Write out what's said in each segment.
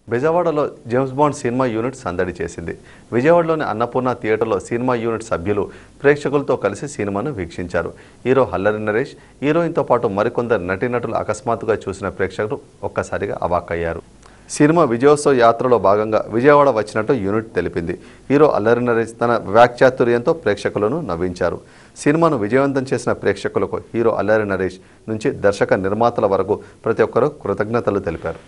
బెజవాడలో James bond cinema unit సందడి చేసింది విజయవాడలోని అన్నపూర్ణ థియేటర్లో సినిమా యూనిట్ సభ్యులు ప్రేక్షకులతో కలిసి సినిమాను వీక్షించారు హీరో హల్లరి నరేష్ హీరోయిన్తో పాటు మరికొందరు నటీనటులు అకస్మాత్తుగా చూసిన ప్రేక్షకులు ఒక్కసారిగా అవాక్కయ్యారు సినిమా విజయోత్సవ యాత్రలో భాగంగా విజయవాడ వచ్చినట్టు యూనిట్ తెలిపింది హీరో అల్లరి నరేష్ తన వాక్చాతుర్యంతో ప్రేక్షకులను నవ్వించారు సినిమాను విజయవంతం చేసిన ప్రేక్షకులకు హీరో అల్లరి నరేష్ నుంచి దర్శక నిర్మాతల వరకు ప్రతి ఒక్కరూ కృతజ్ఞతలు తెలిపారు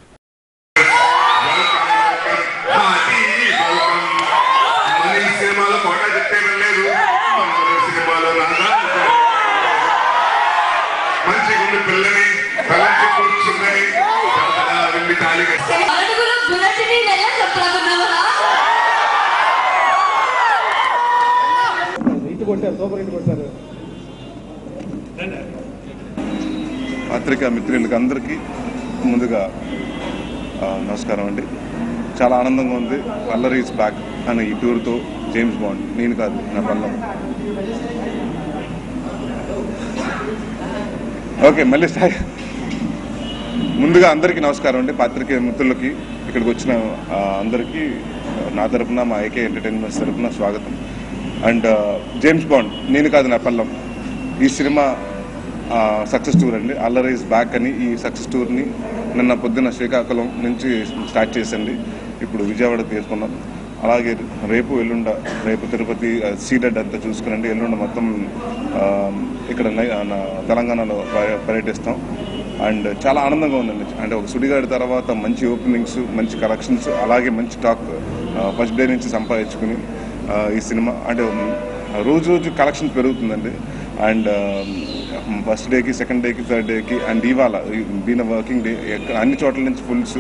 మన ఈ సినిమాలో కోట చెప్తే వెళ్ళలేదు మన సినిమాలో నాదా మంచి గుండు పిల్లని తలంచి కూర్చుందని వెళ్ళి తాళి కట్టి అడుగులు బుల్లెటిని నెల చెప్పాలన్నావా ఇటు కొట్టారు సూపర్ ఇటు కొట్టారు పత్రికా మిత్రులకి అందరికీ ముందుగా ఆ, నమస్కారం అండి చాలా ఆనందంగా ఉంది అల్లర్ ఈజ్ బ్యాక్ అనే ఈ టూర్తో జేమ్స్ బాండ్ నేను కాదు నా పల్లం ఓకే మళ్ళీ స్టార్ట్ ముందుగా అందరికీ నమస్కారం అండి పాత్రికేయ మిత్రులకి ఇక్కడికి వచ్చిన ఆ, అందరికీ ఆ, నా తరపున మా ఐకే ఎంటర్టైన్మెంట్స్ తరపున స్వాగతం అండ్ జేమ్స్ బాండ్ నేను కాదు నా పల్లం ఈ సినిమా సక్సెస్ టూర్ అండి అల్లరైజ్ బ్యాక్ అని ఈ సక్సెస్ టూర్ని నిన్న పొద్దున్న శ్రీకాకుళం నుంచి స్టార్ట్ చేసండి ఇప్పుడు విజయవాడ తీసుకున్నాం అలాగే రేపు ఎల్లుండ రేపు తిరుపతి సీడెడ్ అంతా చూసుకునండి ఎల్లుండ మొత్తం ఆ, ఇక్కడ నై- ఆ, తెలంగాణలో పర్య- పర్యటిస్తాం అండ్ చాలా ఆనందంగా ఉందండి అంటే ఒక సుడిగాడి తర్వాత మంచి ఓపెనింగ్స్ మంచి కలెక్షన్స్ అలాగే మంచి టాక్ ఫస్ట్ డే నుంచి సంపాదించుకుని ఆ, ఈ సినిమా అంటే ఉమ్, రోజు రోజు కలెక్షన్ పెరుగుతుందండి అండ్ ఫస్ట్ డేకి సెకండ్ డేకి థర్డ్ డేకి అండ్ ఇవాళ బీన్ వర్కింగ్ డే అన్ని చోట్ల నుంచి fulls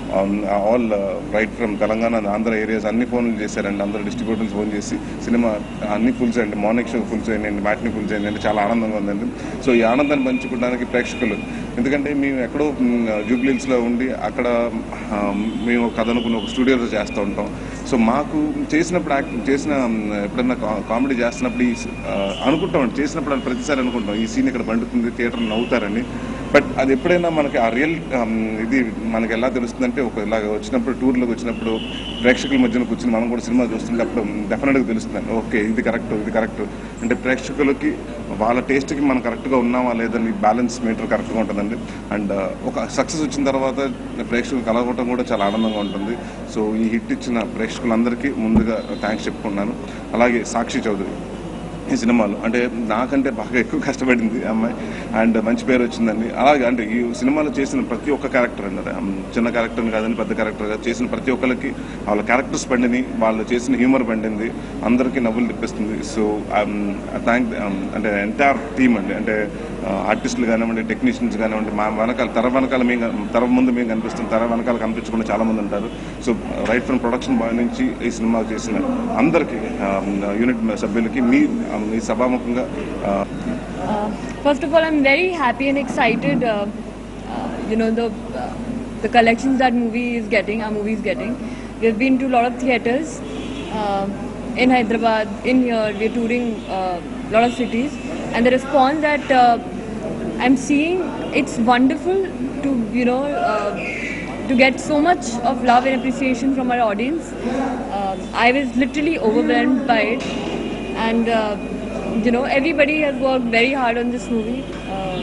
all right from Telangana Andhra areas అన్ని ఫోన్లు చేశారండి అందరూ డిస్ట్రిబ్యూటర్స్ ఫోన్ చేసి సినిమా అన్ని ఫుల్స్ అండి మార్నింగ్ షో ఫుల్స్ అయ్యండి మ్యాట్ని ఫుల్స్ అయ్యండి చాలా ఆనందంగా ఉందండి సో ఈ ఆనందాన్ని పంచుకోవడానికి ప్రేక్షకులు ఎందుకంటే మేము ఎక్కడో జూబ్లీహిల్స్లో ఉండి అక్కడ ఆ, మేము కథ అనుకున్న ఒక స్టూడియోలో చేస్తూ ఉంటాం సో మాకు చేసినప్పుడు యాక్ట్ చేసిన మ్, ఎప్పుడన్నా కా- కామెడీ చేస్తున్నప్పుడు ఈ స- ఆ, అనుకుంటాం చేసినప్పుడు అది ప్రతిసారి అనుకుంటాం ఈ సీన్ ఇక్కడ పండుతుంది థియేటర్ నవ్వుతారని బట్ అది ఎప్పుడైనా మనకి ఆ రియల్ ఇది మనకి ఎలా తెలుస్తుందంటే ఒక ఇలాగ వచ్చినప్పుడు టూర్లోకి వచ్చినప్పుడు ప్రేక్షకుల మధ్యన కూర్చొని మనం కూడా సినిమా చూస్తుంటే అప్పుడు డెఫినెట్గా తెలుస్తుంది ఓకే ఇది కరెక్ట్ ఇది కరెక్ట్ అంటే ప్రేక్షకులకి వాళ్ళ టేస్ట్కి మనం కరెక్ట్గా ఉన్నామా లేదని బ్యాలెన్స్ మీటర్ కరెక్ట్గా ఉంటుందండి అండ్ ఒక సక్సెస్ వచ్చిన తర్వాత ప్రేక్షకులు కలగటం కూడా చాలా ఆనందంగా ఉంటుంది సో ఈ హిట్ ఇచ్చిన ప్రేక్షకులందరికీ ముందుగా థ్యాంక్స్ చెప్పుకున్నాను అలాగే సాక్షి చౌదరి ఈ సినిమాలో అంటే నాకంటే బాగా ఎక్కువ కష్టపడింది ఆ అమ్మాయి అండ్ మంచి పేరు వచ్చిందండి అలాగే అంటే ఈ సినిమాలో చేసిన ప్రతి ఒక్క క్యారెక్టర్ అండి అది చిన్న క్యారెక్టర్ కాదని పెద్ద క్యారెక్టర్ కాదు చేసిన ప్రతి ఒక్కరికి వాళ్ళ క్యారెక్టర్స్ పండిని వాళ్ళు చేసిన హ్యూమర్ పండింది అందరికీ నవ్వులు తెప్పిస్తుంది సో థ్యాంక్ అంటే ఎంటైర్ టీమ్ అండి అంటే ఆర్టిస్టులు కానివ్వండి టెక్నీషియన్స్ కానివ్వండి మా వెనకాల తెర వెనకాల మేము కన్- తెర ముందు మేము కనిపిస్తాం తెర వెనకాల కనిపించకుండా చాలా మంది ఉంటారు so right from production boy నుంచి ఈ సినిమా చేసిన అందరికీ యూనిట్ సభ్యులకి మీ ఆ, మీ సభాముఖంగా ఆ, Uh, first of all, I'm very happy and excited. Uh, uh, you know the uh, the collections that movie is getting, our movie is getting. We've been to a lot of theaters uh, in Hyderabad, in here. We're touring a uh, lot of cities, and the response that uh, I'm seeing, it's wonderful to you know. Uh, to get so much of love and appreciation from our audience, uh, I was literally overwhelmed by it, and uh, you know everybody has worked very hard on this movie. Uh,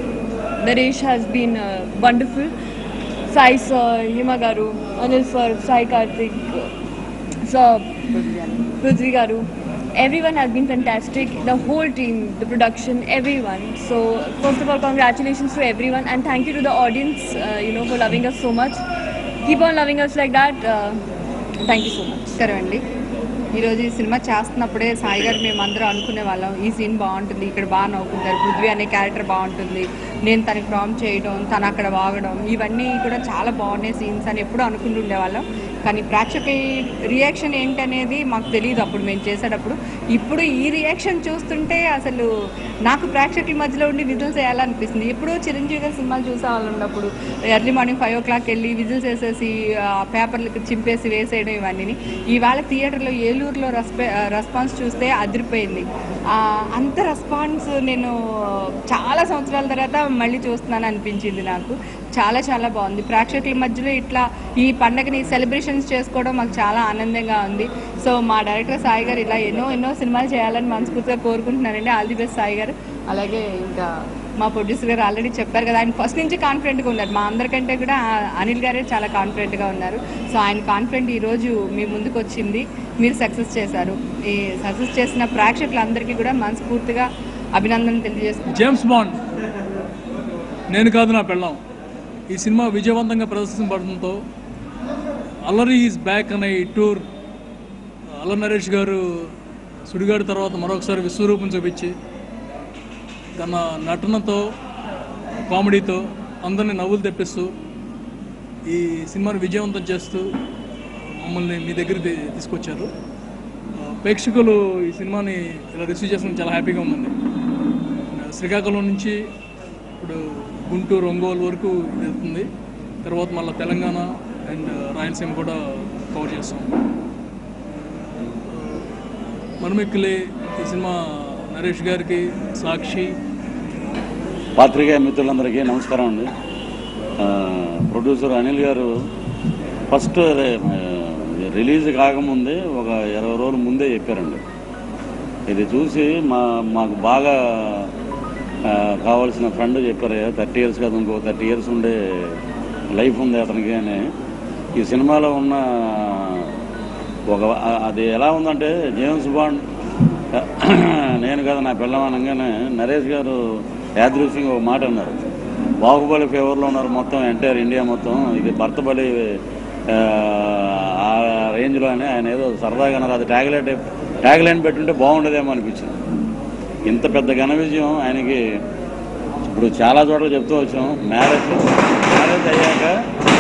Naresh has been uh, wonderful. Sai sir, Hima Garu, Anil sir, Sai Karthik, sir, Prithvi Garu. Everyone has been fantastic. The whole team, the production, everyone. So first of all, congratulations to everyone and thank you to the audience, uh, you know, for loving us so much. Keep on loving us like that. Uh, thank you so much. నమస్కారం అండి ఈరోజు ఈ cinema చేస్తున్నప్పుడే Sai గారు మేము అందరూ అనుకునే వాళ్ళం ఈ సీన్ బాగుంటుంది ఇక్కడ బాగా నవ్వుకుంటారు పృథ్వీ అనే క్యారెక్టర్ బాగుంటుంది నేను తనకి ప్రామ్ చేయడం తను అక్కడ వాగడం ఇవన్నీ కూడా చాలా బాగున్నాయి సీన్స్ అని ఎప్పుడూ అనుకుంటూ ఉండేవాళ్ళం కానీ ప్రేక్షకుల రియాక్షన్ ఏంటనేది మాకు తెలియదు అప్పుడు మేము చేసేటప్పుడు ఇప్పుడు ఈ రియాక్షన్ చూస్తుంటే అసలు నాకు ప్రేక్షకుల మధ్యలో ఉండి విజిల్స్ వేయాలనిపిస్తుంది ఎప్పుడో చిరంజీవి గారి సినిమాలు చూసే వాళ్ళు ఉన్నప్పుడు early morning five o'clock వెళ్ళి విజిల్స్ వేసేసి ఆ పేపర్లకు చింపేసి వేసేయడం ఇవన్నీ ఈవేళ థియేటర్లో ఏలూరులో రెస్పే రెస్పాన్స్ చూస్తే అదిరిపోయింది ఆ, అంత రెస్పాన్స్ నేను చాలా సంవత్సరాల తర్వాత మళ్ళీ చూస్తున్నాను అనిపించింది నాకు చాలా చాలా బాగుంది ప్రేక్షకుల మధ్యలో ఇట్లా ఈ పండగని సెలబ్రేషన్స్ చేసుకోవడం మాకు చాలా ఆనందంగా ఉంది సో మా డైరెక్టర్ సాయి గారు ఇలా ఎన్నో ఎన్నో సినిమాలు చేయాలని మనస్ఫూర్తిగా కోరుకుంటున్నానండి ఆల్ ది బెస్ట్ సాయి గారు అలాగే ఇంకా మా ప్రొడ్యూసర్ గారు ఆల్రెడీ చెప్పారు కదా ఆయన ఫస్ట్ నుంచి కాన్ఫిడెంట్గా ఉన్నారు మా అందరికంటే కూడా ఆ- అనిల్ గారే చాలా కాన్ఫిడెంట్గా ఉన్నారు సో ఆయన కాన్ఫిడెంట్ ఈరోజు మీ ముందుకు వచ్చింది మీరు సక్సెస్ చేశారు ఈ సక్సెస్ చేసిన ప్రేక్షకులందరికీ కూడా మనస్ఫూర్తిగా అభినందనలు తెలియజేస్తున్నాను జేమ్స్ బాండ్ నేను కాదు నా పెళ్ళాం ఈ సినిమా విజయవంతంగా ప్రదర్శించబడడంతో అల్లరి ఈజ్ బ్యాక్ అనే ఈ టూర్ అల్లరి నరేష్ గారు సుడిగాడి తర్వాత మరొకసారి విశ్వరూపం చూపించి తన నటనతో కామెడీతో అందరిని నవ్వులు తెప్పిస్తూ ఈ సినిమాని విజయవంతం చేస్తూ మమ్మల్ని మీ దగ్గర తీసుకొచ్చారు ఆ, ప్రేక్షకులు ఈ సినిమాని ఇలా రిసీవ్ చేసిన చాలా హ్యాపీగా ఉందండి శ్రీకాకుళం నుంచి ఇప్పుడు గుంటూరు ఒంగోలు వరకు ఇది వెళ్తుంది తర్వాత మళ్ళీ తెలంగాణ అండ్ రాయలసీమ కూడా కవర్ చేస్తాం మరమిక్కిలి ఈ సినిమా నరేష్ గారికి సాక్షి పాత్రికేయ మిత్రులందరికీ నమస్కారం అండి ఆ, ప్రొడ్యూసర్ అనిల్ గారు ఫస్ట్ అదే ఆ, రిలీజ్ కాకముందే ఒక ఇరవై రోజుల ముందే చెప్పారండి ఇది చూసి మా మాకు బాగా ఆ, కావాల్సిన ఫ్రెండ్ చెప్పారు థర్టీ ఇయర్స్ కాదు ఇంకో థర్టీ ఇయర్స్ ఉండే లైఫ్ ఉంది అతనికి అని ఈ సినిమాలో ఉన్న ఒక ఆ- అది ఎలా ఉందంటే జేమ్స్ బాండ్ నేను కదా నా పిల్లం అనగానే నరేష్ గారు యాదృశ్యంగా ఒక మాట అన్నారు బాహుబలి ఫేవర్లో ఉన్నారు మొత్తం ఎంటైర్ ఇండియా మొత్తం ఇది భర్తబలి ఆ, ఆ రేంజ్లో అని ఆయన ఏదో సరదాగా అన్నారు అది ట్యాగ్లైట్ ట్యాగ్లైన్ పెట్టుంటే బాగుండేదేమో అనిపించింది ఇంత పెద్ద ఘన విజయం ఆయనకి ఇప్పుడు చాలా చోట్ల చెప్తూ వచ్చాం మ్యారేజ్ మ్యారేజ్ అయ్యాక